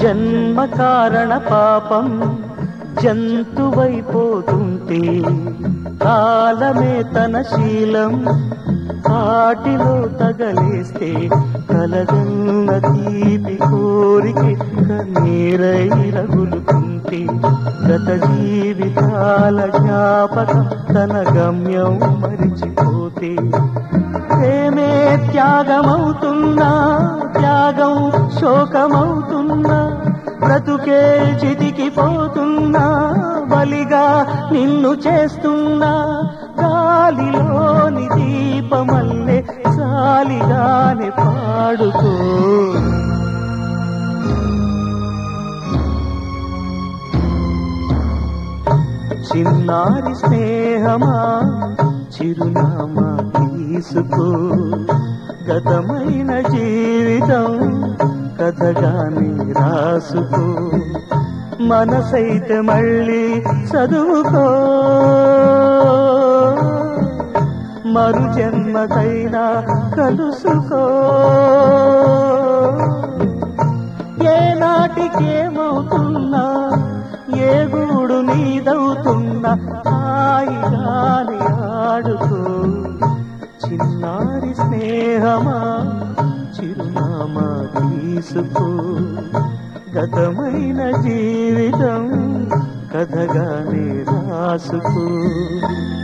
జన్మ కారణ పాపం జంతువైపోతుంటే కాలమే తన శీలం కాటిలో తగలేస్తే కలగన్న తీపి కోరికే కన్నీరై రగులుతుంటే గత జీవితాల జ్ఞాపకం తన గమ్యం మరిచిపోతే ప్రేమే త్యాగమవుతున్నా త్యాగం శోకమవుతున్నా బ్రతుకే చితికిపోతున్నా బలిగా నిన్ను చేస్తున్నా గాలిలోని దీపమల్లే సాలిగానే పాడుకో చిన్నారి స్నేహమా చిరునామా తీసుకో గతమైన జీవితం కథగానే రాసుకో మనసైతే మళ్ళీ చదువుకో మరు జన్మకైనా కలుసుకో ఏ నాటికేమవుతున్నా ఏ గూడు నీదవుతున్నా హాయిగాని ఆడుకో చిన్నారి స్నేహమా చిరునామా తీసుకో గతమైన జీవితం కథగానే రాసుకో